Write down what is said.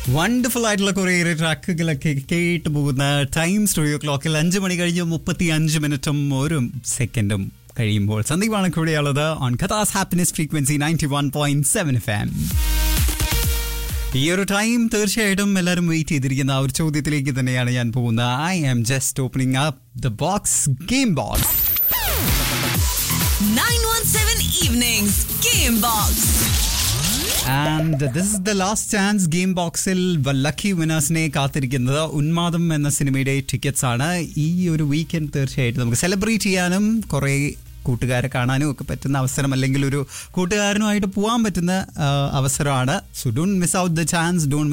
Wonderful ആയിട്ടുള്ള കുറേ ട്രാക്കുകളൊക്കെ കേട്ട് പോകുന്ന ടൈം സ്റ്റുഡിയോ ക്ലോക്കിൽ അഞ്ച് മണി കഴിഞ്ഞ് മുപ്പത്തി അഞ്ച് മിനിറ്റും ഒരു സെക്കൻഡും കഴിയുമ്പോൾ സന്ദീപാണ് കൂടെയുള്ളത് ഓൺ കഥാസ് happiness frequency ninety one point seven F M ഈ ഒരു ടൈം തീർച്ചയായിട്ടും എല്ലാവരും വെയിറ്റ് ചെയ്തിരിക്കുന്ന ആ ഒരു ചോദ്യത്തിലേക്ക് തന്നെയാണ് ഞാൻ പോകുന്നത് I am just opening up the box game box 917 Evenings Game Box. And this is the last chance game ബോക്സിൽ ലക്കി വിനേഴ്സിനെ കാത്തിരിക്കുന്നത് ഉന്മാദം എന്ന സിനിമയുടെ ടിക്കറ്റ്സ് ആണ് ഈ ഒരു വീക്കെൻഡ് തീർച്ചയായിട്ടും നമുക്ക് സെലിബ്രേറ്റ് ചെയ്യാനും കുറേ കൂട്ടുകാരെ കാണാനും ഒക്കെ പറ്റുന്ന അവസരം അല്ലെങ്കിൽ ഒരു കൂട്ടുകാരനുമായിട്ട് പോകാൻ പറ്റുന്ന ആ, അവസരമാണ് so don't miss out the chance don't